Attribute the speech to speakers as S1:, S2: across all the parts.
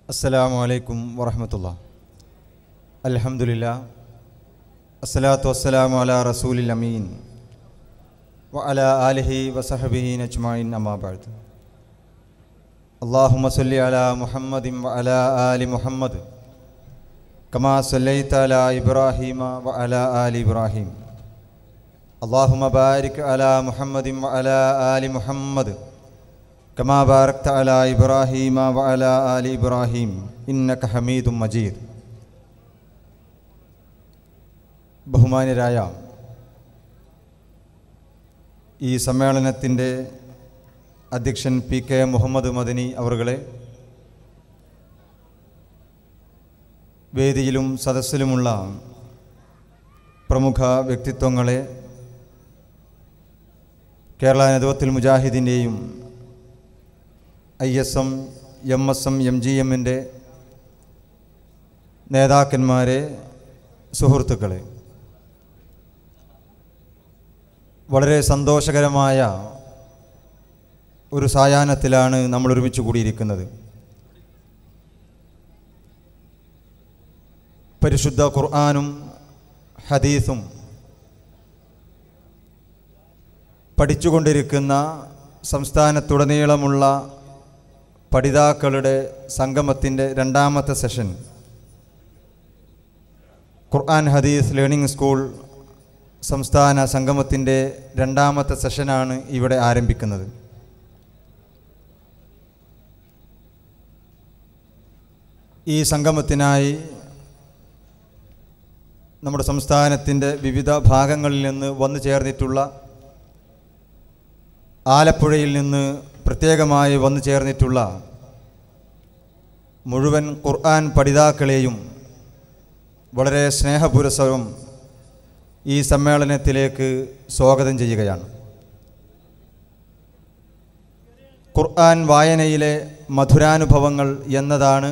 S1: അസ്സലാമു അലൈക്കും വറഹമത്തുള്ള അൽഹംദുലില്ല അസ്സലാത്തു വസ്സലാമു അലാ റസൂലിൽ അമീൻ വ അല ആലിഹി വസഹബിഹി നജ്മായിൻ അമാബാദ് അള്ളാഹുമ സല്ലി അലാ മുഹമ്മദിൻ വ അലാ ആലി മുഹമ്മദ് കമാ സല്ലൈത അലാ ഇബ്രാഹീമ വ അലാ ആലി ഇബ്രാഹിം അള്ളാഹുമ ബാരിക് അലാ മുഹമ്മദിൻ വ അലാ ആലി മുഹമ്മദ് كما باركت على إبراهيم وعلى آل إبراهيم إنك حميد مجيد ബഹുമാന്യരായ ഈ സമ്മേളനത്തിൻ്റെ അധ്യക്ഷൻ പി കെ മുഹമ്മദ് മദനി അവറുകളെ വേദിയിലും സദസ്സിലുമുള്ള പ്രമുഖ വ്യക്തിത്വങ്ങളെ കേരള നേതൃത്വത്തിൽ മുജാഹിദിൻ്റെയും I S M M S M M G എമ്മിൻ്റെ നേതാക്കന്മാരെ സുഹൃത്തുക്കളെ വളരെ സന്തോഷകരമായ ഒരു സായാഹ്നത്തിലാണ് നമ്മൾ ഒരുമിച്ച് കൂടിയിരിക്കുന്നത് പരിശുദ്ധ ഖുർആാനും ഹദീസും പഠിച്ചുകൊണ്ടിരിക്കുന്ന സംസ്ഥാനത്തുടനീളമുള്ള പഠിതാക്കളുടെ സംഗമത്തിൻ്റെ രണ്ടാമത്തെ സെഷൻ ഖുർആൻ ഹദീസ് ലേണിംഗ് സ്കൂൾ സംസ്ഥാന സംഗമത്തിൻ്റെ രണ്ടാമത്തെ സെഷനാണ് ഇവിടെ ആരംഭിക്കുന്നത് ഈ സംഗമത്തിനായി നമ്മുടെ സംസ്ഥാനത്തിൻ്റെ വിവിധ ഭാഗങ്ങളിൽ നിന്ന് വന്നു ചേർന്നിട്ടുള്ള ആലപ്പുഴയിൽ നിന്ന് പ്രത്യേകമായി വന്നു ചേർന്നിട്ടുള്ള മുഴുവൻ ഖുർആൻ പഠിതാക്കളെയും വളരെ സ്നേഹപുരസരം ഈ സമ്മേളനത്തിലേക്ക് സ്വാഗതം ചെയ്യുകയാണ് ഖുർആൻ വായനയിലെ മധുരാനുഭവങ്ങൾ എന്നതാണ്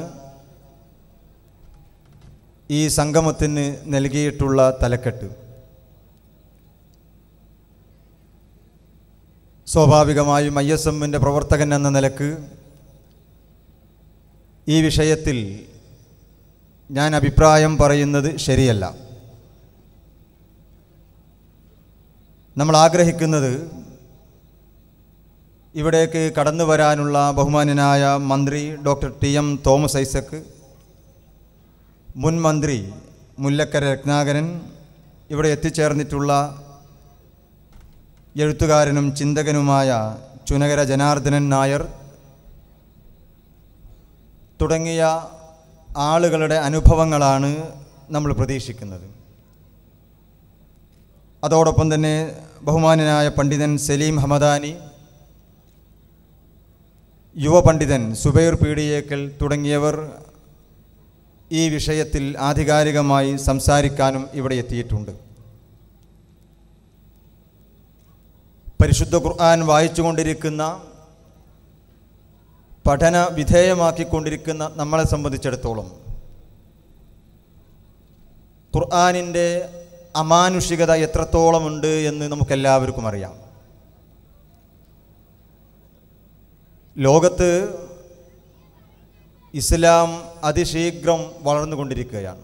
S1: ഈ സംഗമത്തിന് നൽകിയിട്ടുള്ള തലക്കെട്ട് സ്വാഭാവികമായും ഐ എസ് എമ്മിൻ്റെ പ്രവർത്തകൻ എന്ന നിലക്ക് ഈ വിഷയത്തിൽ ഞാൻ അഭിപ്രായം പറയുന്നത് ശരിയല്ല നമ്മൾ ആഗ്രഹിക്കുന്നത് ഇവിടേക്ക് കടന്നു വരാനുള്ള ബഹുമാന്യനായ മന്ത്രി doctor T M Thomas Isaac മുൻ മന്ത്രി മുല്ലക്കര രത്നാകരൻ ഇവിടെ എത്തിച്ചേർന്നിട്ടുള്ള എഴുത്തുകാരനും ചിന്തകനുമായ ചുനകര ജനാർദ്ദനൻ നായർ തുടങ്ങിയ ആളുകളുടെ അനുഭവങ്ങളാണ് നമ്മൾ പ്രതീക്ഷിക്കുന്നത് അതോടൊപ്പം തന്നെ ബഹുമാന്യനായ പണ്ഡിതൻ സലീം ഹമദാനി യുവപണ്ഡിതൻ സുബൈർ പീഡിയേക്കൽ തുടങ്ങിയവർ ഈ വിഷയത്തിൽ ആധികാരികമായി സംസാരിക്കാനും ഇവിടെ എത്തിയിട്ടുണ്ട് പരിശുദ്ധ ഖുർആൻ വായിച്ചുകൊണ്ടിരിക്കുന്ന പഠന വിധേയമാക്കിക്കൊണ്ടിരിക്കുന്ന നമ്മളെ സംബന്ധിച്ചിടത്തോളം ഖുർആാനിൻ്റെ അമാനുഷികത എത്രത്തോളമുണ്ട് എന്ന് നമുക്കെല്ലാവർക്കും അറിയാം ലോകത്ത് ഇസ്ലാം അതിശീഘ്രം വളർന്നുകൊണ്ടിരിക്കുകയാണ്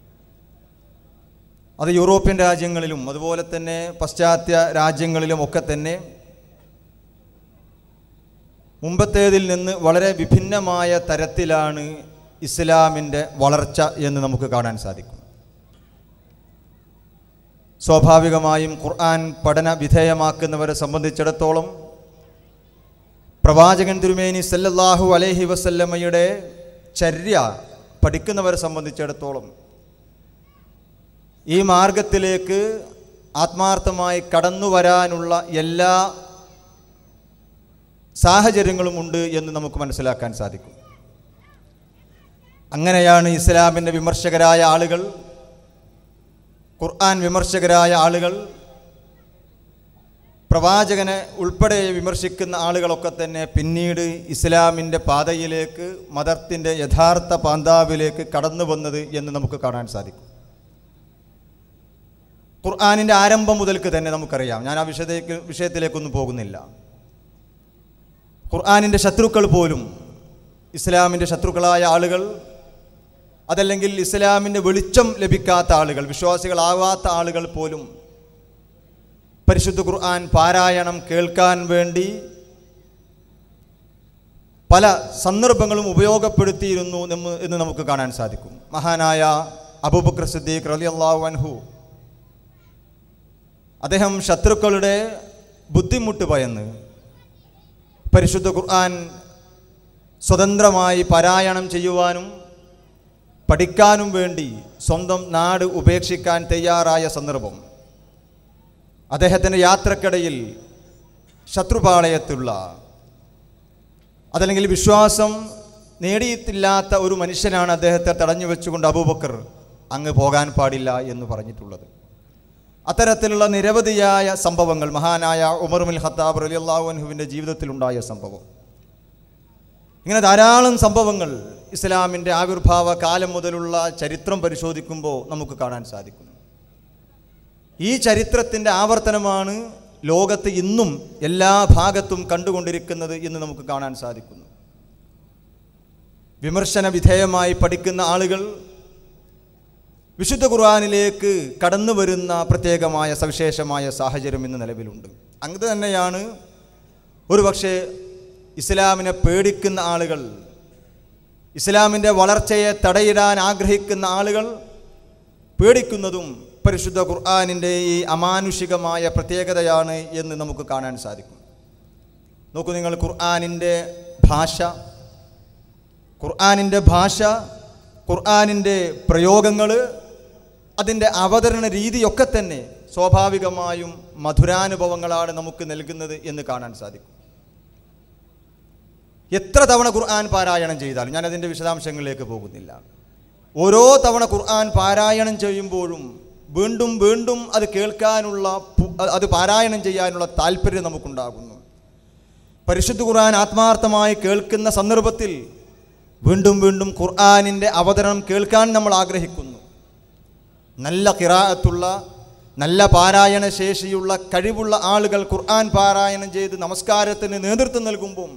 S1: അത് യൂറോപ്യൻ രാജ്യങ്ങളിലും അതുപോലെ തന്നെ പാശ്ചാത്യ രാജ്യങ്ങളിലും ഒക്കെ തന്നെ മുമ്പത്തേതിൽ നിന്ന് വളരെ വിഭിന്നമായ തരത്തിലാണ് ഇസ്ലാമിൻ്റെ വളർച്ച എന്ന് നമുക്ക് കാണാൻ സാധിക്കും സ്വാഭാവികമായും ഖുർആൻ പഠന വിധേയമാക്കുന്നവരെ സംബന്ധിച്ചിടത്തോളം പ്രവാചകൻ തിരുമേനി സല്ലല്ലാഹു അലൈഹി വസല്ലമ്മയുടെ ചര്യ പഠിക്കുന്നവരെ സംബന്ധിച്ചിടത്തോളം ഈ മാർഗത്തിലേക്ക് ആത്മാർത്ഥമായി കടന്നു വരാനുള്ള എല്ലാ സാഹചര്യങ്ങളും ഉണ്ട് എന്ന് നമുക്ക് മനസ്സിലാക്കാൻ സാധിക്കും അങ്ങനെയാണ് ഇസ്ലാമിൻ്റെ വിമർശകരായ ആളുകൾ ഖുർആൻ വിമർശകരായ ആളുകൾ പ്രവാചകനെ ഉൾപ്പെടെ വിമർശിക്കുന്ന ആളുകളൊക്കെ തന്നെ പിന്നീട് ഇസ്ലാമിൻ്റെ പാതയിലേക്ക് മതത്തിൻ്റെ യഥാർത്ഥ പാന്താവിലേക്ക് കടന്നു വന്നത് എന്ന് നമുക്ക് കാണാൻ സാധിക്കും ഖുർആാനിൻ്റെ ആരംഭം മുതൽക്ക് തന്നെ നമുക്കറിയാം ഞാൻ ആ വിഷയത്തേക്ക് വിഷയത്തിലേക്കൊന്നും പോകുന്നില്ല ഖുർആാനിൻ്റെ ശത്രുക്കൾ പോലും ഇസ്ലാമിൻ്റെ ശത്രുക്കളായ ആളുകൾ അതല്ലെങ്കിൽ ഇസ്ലാമിൻ്റെ വെളിച്ചം ലഭിക്കാത്ത ആളുകൾ വിശ്വാസികളാവാത്ത ആളുകൾ പോലും പരിശുദ്ധ ഖുർആൻ പാരായണം കേൾക്കാൻ വേണ്ടി പല സന്ദർഭങ്ങളും ഉപയോഗപ്പെടുത്തിയിരുന്നു എന്ന് എന്ന് നമുക്ക് കാണാൻ സാധിക്കും മഹാനായ അബൂബക്കർ സിദ്ദീഖ് റളിയല്ലാഹു അൻഹു അദ്ദേഹം ശത്രുക്കളുടെ ബുദ്ധിമുട്ട് ഭയന്ന് പരിശുദ്ധ ഖുർആൻ സ്വതന്ത്രമായി പാരായണം ചെയ്യുവാനും പഠിക്കാനും വേണ്ടി സ്വന്തം നാട് ഉപേക്ഷിക്കാൻ തയ്യാറായ സന്ദർഭം അദ്ദേഹത്തിൻ്റെ യാത്രക്കിടയിൽ ശത്രുപാളയത്തുള്ള അതല്ലെങ്കിൽ വിശ്വാസം നേടിയിട്ടില്ലാത്ത ഒരു മനുഷ്യനാണ് അദ്ദേഹത്തെ തടഞ്ഞു വെച്ചുകൊണ്ട് അബൂബക്കർ അങ്ങ് പോകാൻ പാടില്ല എന്ന് പറഞ്ഞിട്ടുള്ളത് അത്തരത്തിലുള്ള നിരവധിയായ സംഭവങ്ങൾ മഹാനായ ഉമർമുൽ ഖത്താബ് റലിയല്ലാഹു അൻഹുവിൻ്റെ ജീവിതത്തിലുണ്ടായ സംഭവം ഇങ്ങനെ ധാരാളം സംഭവങ്ങൾ ഇസ്ലാമിൻ്റെ ആവിർഭാവ കാലം മുതലുള്ള ചരിത്രം പരിശോധിക്കുമ്പോൾ നമുക്ക് കാണാൻ സാധിക്കുന്നു ഈ ചരിത്രത്തിൻ്റെ ആവർത്തനമാണ് ലോകത്ത് ഇന്നും എല്ലാ ഭാഗത്തും കണ്ടുകൊണ്ടിരിക്കുന്നത് എന്ന് നമുക്ക് കാണാൻ സാധിക്കുന്നു വിമർശന വിധേയമായി പഠിക്കുന്ന ആളുകൾ വിശുദ്ധ ഖുർആാനിലേക്ക് കടന്നു വരുന്ന പ്രത്യേകമായ സവിശേഷമായ സാഹചര്യം ഇന്ന് നിലവിലുണ്ട് അങ്ങനെ തന്നെയാണ് ഒരുപക്ഷെ ഇസ്ലാമിനെ പേടിക്കുന്ന ആളുകൾ ഇസ്ലാമിൻ്റെ വളർച്ചയെ തടയിടാൻ ആഗ്രഹിക്കുന്ന ആളുകൾ പേടിക്കുന്നതും പരിശുദ്ധ ഖുർആാനിൻ്റെ ഈ അമാനുഷികമായ പ്രത്യേകതയാണ് എന്ന് നമുക്ക് കാണാൻ സാധിക്കും നോക്കൂ നിങ്ങൾ ഖുർആാനിൻ്റെ ഭാഷ ഖുർആാനിൻ്റെ ഭാഷ ഖുർആാനിൻ്റെ പ്രയോഗങ്ങൾ അതിൻ്റെ അവതരണ രീതിയൊക്കെ തന്നെ സ്വാഭാവികമായും മധുരാനുഭവങ്ങളാണ് നമുക്ക് നൽകുന്നത് എന്ന് കാണാൻ സാധിക്കും എത്ര തവണ ഖുർആൻ പാരായണം ചെയ്താലും ഞാൻ അതിൻ്റെ വിശദാംശങ്ങളിലേക്ക് പോകുന്നില്ല ഓരോ തവണ ഖുർആൻ പാരായണം ചെയ്യുമ്പോഴും വീണ്ടും വീണ്ടും അത് കേൾക്കാനുള്ള പു- അത് പാരായണം ചെയ്യാനുള്ള താല്പര്യം നമുക്കുണ്ടാകുന്നു പരിശുദ്ധ ഖുർആൻ ആത്മാർത്ഥമായി കേൾക്കുന്ന സന്ദർഭത്തിൽ വീണ്ടും വീണ്ടും ഖുർആനിൻ്റെ അവതരണം കേൾക്കാൻ നമ്മൾ ആഗ്രഹിക്കുന്നു നല്ല കിറാഅത്തുള്ള നല്ല പാരായണ ശേഷിയുള്ള കഴിവുള്ള ആളുകൾ ഖുർആൻ പാരായണം ചെയ്ത് നമസ്കാരത്തിന് നേതൃത്വം നൽകുമ്പം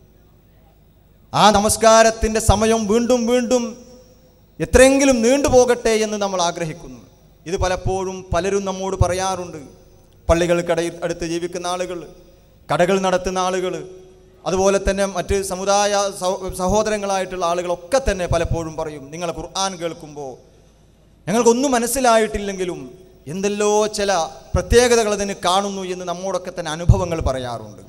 S1: ആ നമസ്കാരത്തിൻ്റെ സമയം വീണ്ടും വീണ്ടും എത്രയെങ്കിലും നീണ്ടുപോകട്ടെ എന്ന് നമ്മൾ ആഗ്രഹിക്കുന്നു ഇത് പലപ്പോഴും പലരും നമ്മോട് പറയാറുണ്ട് പള്ളികൾക്കടയിൽ അടുത്ത് ജീവിക്കുന്ന ആളുകൾ കടകൾ നടത്തുന്ന ആളുകൾ അതുപോലെ തന്നെ മറ്റ് സമുദായ സഹോ- സഹോദരങ്ങളായിട്ടുള്ള ആളുകളൊക്കെ തന്നെ പലപ്പോഴും പറയും നിങ്ങൾ ഖുർആൻ കേൾക്കുമ്പോൾ ഞങ്ങൾക്കൊന്നും മനസ്സിലായിട്ടില്ലെങ്കിലും എന്തെല്ലോ ചില പ്രത്യേകതകൾ അതിന് കാണുന്നു എന്ന് നമ്മോടൊക്കെ തന്നെ അനുഭവങ്ങൾ പറയാറുണ്ട്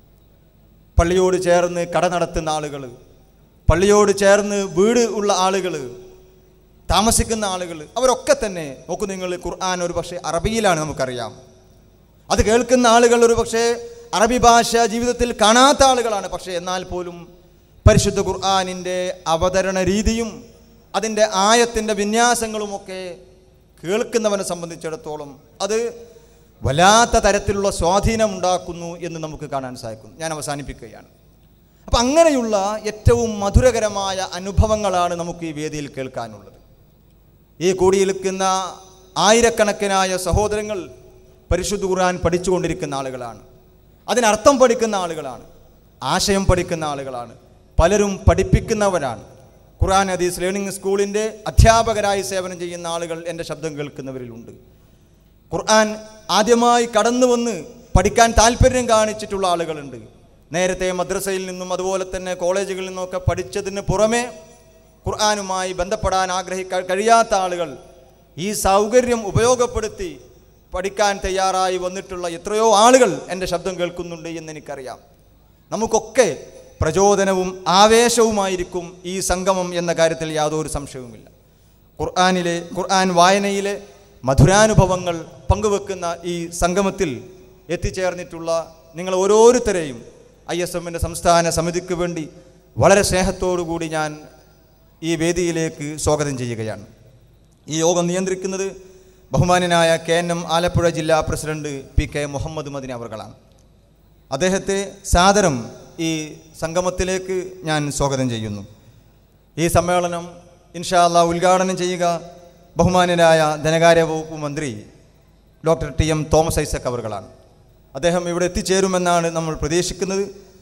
S1: പള്ളിയോട് ചേർന്ന് കട നടത്തുന്ന ആളുകൾ പള്ളിയോട് ചേർന്ന് വീട് ഉള്ള ആളുകൾ താമസിക്കുന്ന ആളുകൾ അവരൊക്കെ തന്നെ നോക്കൂ നിങ്ങൾ ഖുർആൻ ഒരു പക്ഷേ അറബിയിലാണ് നമുക്കറിയാം അത് കേൾക്കുന്ന ആളുകൾ ഒരു പക്ഷേ അറബി ഭാഷ ജീവിതത്തിൽ കാണാത്ത ആളുകളാണ് പക്ഷേ എന്നാൽ പോലും പരിശുദ്ധ ഖുർആാനിൻ്റെ അവതരണ രീതിയും അതിൻ്റെ ആയത്തിൻ്റെ വിന്യാസങ്ങളുമൊക്കെ കേൾക്കുന്നവനെ സംബന്ധിച്ചിടത്തോളം അത് വല്ലാത്ത തരത്തിലുള്ള സ്വാധീനം ഉണ്ടാക്കുന്നു എന്ന് നമുക്ക് കാണാൻ സാധിക്കും ഞാൻ അവസാനിപ്പിക്കുകയാണ് അപ്പം അങ്ങനെയുള്ള ഏറ്റവും മധുരകരമായ അനുഭവങ്ങളാണ് നമുക്ക് ഈ വേദിയിൽ കേൾക്കാനുള്ളത് ഈ കൂടിയിരിക്കുന്ന ആയിരക്കണക്കിനായ സഹോദരങ്ങൾ പരിശുദ്ധ ഖുർആൻ പഠിച്ചുകൊണ്ടിരിക്കുന്ന ആളുകളാണ് അതിനർത്ഥം പഠിക്കുന്ന ആളുകളാണ് ആശയം പഠിക്കുന്ന ആളുകളാണ് പലരും പഠിപ്പിക്കുന്നവരാണ് ഖുർആൻ ഹദീസ് ലേണിംഗ് സ്കൂളിൻ്റെ അധ്യാപകരായി സേവനം ചെയ്യുന്ന ആളുകൾ എൻ്റെ ശബ്ദം കേൾക്കുന്നവരിലുണ്ട് ഖുർആൻ ആദ്യമായി കടന്നു വന്ന് പഠിക്കാൻ താല്പര്യം കാണിച്ചിട്ടുള്ള ആളുകളുണ്ട് നേരത്തെ മദ്രസയിൽ നിന്നും അതുപോലെ തന്നെ കോളേജുകളിൽ നിന്നൊക്കെ പഠിച്ചതിന് പുറമെ ഖുർആനുമായി ബന്ധപ്പെടാൻ ആഗ്രഹിക്കാൻ കഴിയാത്ത ആളുകൾ ഈ സൗകര്യം ഉപയോഗപ്പെടുത്തി പഠിക്കാൻ തയ്യാറായി വന്നിട്ടുള്ള എത്രയോ ആളുകൾ എൻ്റെ ശബ്ദം കേൾക്കുന്നുണ്ട് എന്ന് എനിക്കറിയാം നമുക്കൊക്കെ പ്രചോദനവും ആവേശവുമായിരിക്കും ഈ സംഗമം എന്ന കാര്യത്തിൽ യാതൊരു സംശയവുമില്ല ഖുർആാനിലെ ഖുർആൻ വായനയിലെ മധുരാനുഭവങ്ങൾ പങ്കുവെക്കുന്ന ഈ സംഗമത്തിൽ എത്തിച്ചേർന്നിട്ടുള്ള നിങ്ങൾ ഓരോരുത്തരെയും ഐ എസ് എമ്മിൻ്റെ സംസ്ഥാന സമിതിക്ക് വേണ്ടി വളരെ സ്നേഹത്തോടു കൂടി ഞാൻ ഈ വേദിയിലേക്ക് സ്വാഗതം ചെയ്യുകയാണ് ഈ യോഗം നിയന്ത്രിക്കുന്നത് ബഹുമാനനായ കെ എൻ എം ആലപ്പുഴ ജില്ലാ president P K Muhammad Madini അവർകളാണ് അദ്ദേഹത്തെ സാദരം ഈ സംഗമത്തിലേക്ക് ഞാൻ സ്വാഗതം ചെയ്യുന്നു ഈ സമ്മേളനം ഇൻഷാ അല്ലാ ഉദ്ഘാടനം ചെയ്യുക ബഹുമാനനായ ധനകാര്യ വകുപ്പ് മന്ത്രി doctor T M Thomas Isaac അവർകളാണ് അദ്ദേഹം ഇവിടെ എത്തിച്ചേരുമെന്നാണ് നമ്മൾ പ്രതീക്ഷിക്കുന്നത്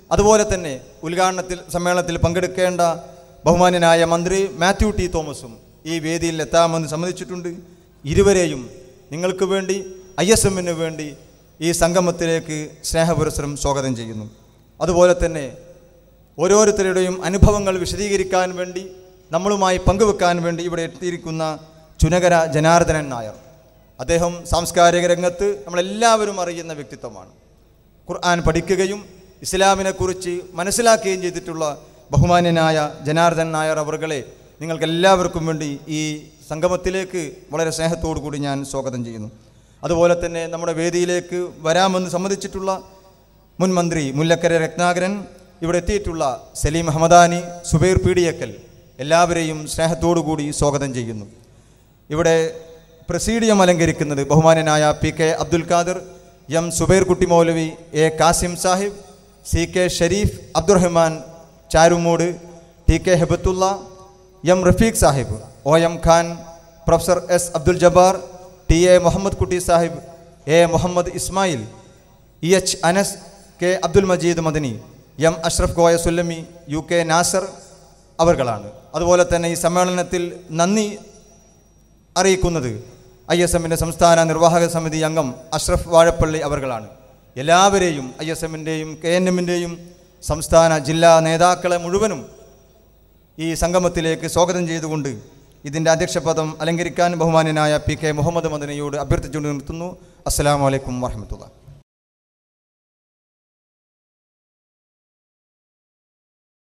S1: അതുപോലെ തന്നെ ഉദ്ഘാടനത്തിൽ സമ്മേളനത്തിൽ പങ്കെടുക്കേണ്ട ബഹുമാന്യനായ മന്ത്രി മാത്യു ടി തോമസും ഈ വേദിയിൽ എത്താമെന്ന് സമ്മതിച്ചിട്ടുണ്ട് ഇരുവരെയും നിങ്ങൾക്ക് വേണ്ടി ഐ എസ് എമ്മിന് വേണ്ടി ഈ സംഗമത്തിലേക്ക് സ്നേഹപുരസ്സരം സ്വാഗതം ചെയ്യുന്നു അതുപോലെ തന്നെ ഓരോരുത്തരുടെയും അനുഭവങ്ങൾ വിശദീകരിക്കാൻ വേണ്ടി നമ്മളുമായി പങ്കുവെക്കാൻ വേണ്ടി ഇവിടെ എത്തിയിരിക്കുന്ന ചുനകര ജനാർദ്ദനൻ നായർ അദ്ദേഹം സാംസ്കാരിക രംഗത്ത് നമ്മളെല്ലാവരും അറിയുന്ന വ്യക്തിത്വമാണ് ഖുർആൻ പഠിക്കുകയും ഇസ്ലാമിനെക്കുറിച്ച് മനസ്സിലാക്കുകയും ചെയ്തിട്ടുള്ള ബഹുമാന്യനായ ജനാർദ്ദൻ നായർ അവർകളെ നിങ്ങൾക്കെല്ലാവർക്കും വേണ്ടി ഈ സംഗമത്തിലേക്ക് വളരെ സ്നേഹത്തോടു കൂടി ഞാൻ സ്വാഗതം ചെയ്യുന്നു അതുപോലെ തന്നെ നമ്മുടെ വേദിയിലേക്ക് വരാമെന്ന് സമ്മതിച്ചിട്ടുള്ള മുൻ മന്ത്രി മുല്ലക്കര രത്നാകരൻ ഇവിടെ എത്തിയിട്ടുള്ള സലീം ഹമദാനി സുബൈർ പീഡിയക്കൽ എല്ലാവരെയും സ്നേഹത്തോടു കൂടി സ്വാഗതം ചെയ്യുന്നു ഇവിടെ പ്രസീഡിയം അലങ്കരിക്കുന്നത് ബഹുമാനനായ P K Abdul Khader M Subair Kutty Maulavi A Kasim Sahib C K Sharif Abdurahman Charumood T K Hebathulla M Rafeeq Sahib O M Khan professor S Abdul Jabbar T A Muhammad Kutty Sahib A Muhammad Ismail E H Anas K Abdul Majeed Madani M Ashraf Koya Sullami U K Nasar അവർകളാണ് അതുപോലെ തന്നെ ഈ സമ്മേളനത്തിൽ നന്ദി അറിയിക്കുന്നത് ഐ എസ് എമ്മിൻ്റെ സംസ്ഥാന നിർവാഹക സമിതി അംഗം അഷ്റഫ് വാഴപ്പള്ളി അവർകളാണ് എല്ലാവരെയും ഐ എസ് എമ്മിൻ്റെയും കെ എൻ എമ്മിൻ്റെയും സംസ്ഥാന ജില്ലാ നേതാക്കളെ മുഴുവനും ഈ സംഗമത്തിലേക്ക് സ്വാഗതം ചെയ്തുകൊണ്ട് ഇതിൻ്റെ അധ്യക്ഷപദം അലങ്കരിക്കാൻ ബഹുമാന്യനായ പി കെ മുഹമ്മദ് മദനയോട് അഭ്യർത്ഥിച്ചുകൊണ്ട് നിർത്തുന്നു അസ്സലാമു അലൈക്കും വാഹമത്തുള്ള